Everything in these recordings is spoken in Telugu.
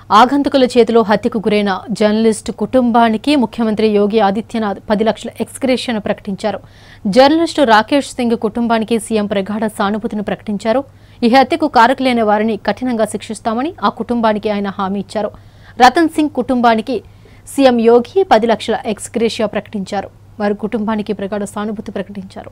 ఆగంతకుల చేతిలో హత్యకు గురైన జర్నలిస్టు కుటుంబానికి ముఖ్యమంత్రి యోగి ఆదిత్యనాథ్ పది లక్షల ఎక్స్గ్రేషన్ ప్రకటించారు జర్నలిస్టు రాకేష్ సింగ్ కుటుంబానికి సీఎం ప్రగాఢ సానుభూతిని ప్రకటించారు ఈ హత్యకు కారకులైన వారిని కఠినంగా శిక్షిస్తామని ఆ కుటుంబానికి ఆయన హామీ ఇచ్చారు రతన్ సింగ్ కుటుంబానికి సీఎం యోగి పది లక్షల ఎక్స్గ్రేషియా ప్రకటించారు వారి కుటుంబానికి ప్రగాఢ సానుభూతి ప్రకటించారు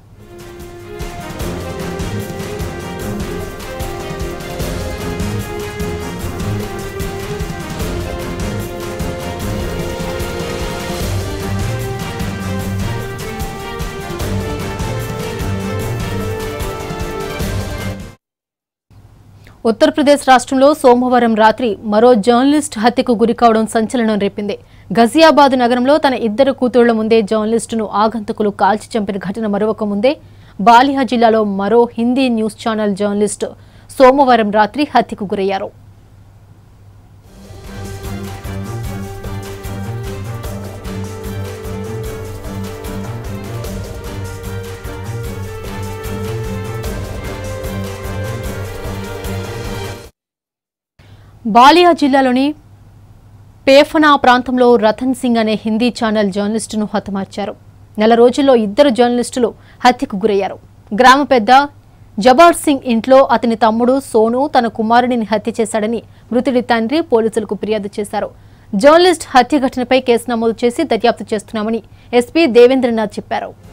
ఉత్తరప్రదేశ్ రాష్ట్రంలో సోమవారం రాత్రి మరో జర్నలిస్ట్ హత్యకు గురికావడం సంచలనం రేపింది గజియాబాద్ నగరంలో తన ఇద్దరు కూతుళ్ల ముందే జర్నలిస్టును ఆగంతకులు కాల్చి చంపిన ఘటన మరొక ముందే బాలియా జిల్లాలో మరో హిందీ న్యూస్ ఛానల్ జర్నలిస్టు సోమవారం రాత్రి హత్యకు గురయ్యారు బాలియా జిల్లాలోని పేఫనా ప్రాంతంలో రతన్ సింగ్ అనే హిందీ ఛానల్ జర్నలిస్టును హతమార్చారు నెల రోజుల్లో ఇద్దరు జర్నలిస్టులు హత్యకు గురయ్యారు గ్రామ పెద్ద జబార్ సింగ్ ఇంట్లో అతని తమ్ముడు సోను తన కుమారుడిని హత్య చేశాడని మృతుడి తండ్రి పోలీసులకు ఫిర్యాదు చేశారు జర్నలిస్ట్ హత్య ఘటనపై కేసు నమోదు చేసి దర్యాప్తు చేస్తున్నామని ఎస్పీ దేవేంద్రనాథ్ చెప్పారు